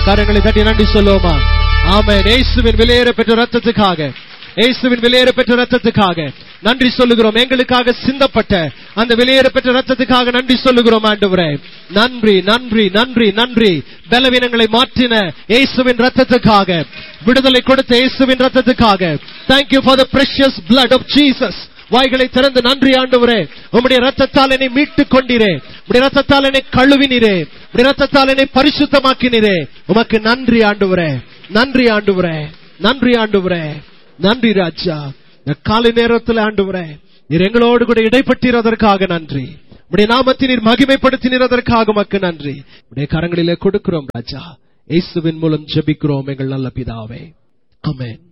கரங்களை தட்டி நன்றி சொல்லுவோமா ஆமென் இயேசுவின் விலையேற பெற்ற ரத்தத்துக்காக இயேசுவின் விலையேற பெற்ற ரத்தத்துக்காக நன்றி சொல்லுகிறோம் எங்களுக்காக சிந்தப்பட்ட அந்த விலையேற பெற்ற ரத்தத்துக்காக நன்றி சொல்லுகிறோம் ஆண்டவரே நன்றி நன்றி நன்றி நன்றி பலவீனங்களை மாற்றின இயேசுவின் ரத்தத்துக்காக விடுதலை கொடுத்த இயேசுவின் ரத்தத்துக்காக thank you for the precious blood of Jesus வாய்களை திறந்து நன்றி ஆண்டவரே உம்முடைய ரத்தத்தால் என்னை மீட்டுக் கொண்டீரே உம்முடைய ரத்தத்தால் என்னை கழுவினீரே உம்முடைய ரத்தத்தால் என்னை பரிசுத்தமாக்கினீரே உமக்கு நன்றி ஆண்டவரே நன்றி ஆண்டவரே நன்றி ஆண்டவரே நன்றி ராஜா இந்த காலை நேரத்தில் ஆண்டவரே நீர் எங்களோடு கூட இடைப்பட்டீரதற்காக நன்றி உடைய நாமத்தை நீர் மகிமைப்படுத்தினதற்காக உமக்கு நன்றி உடைய கரங்களிலே கொடுக்கிறோம் ராஜா இயேசுவின் மூலம் ஜெபிக்கிறோம் எங்கள் நல்ல பிதாவே ஆமென்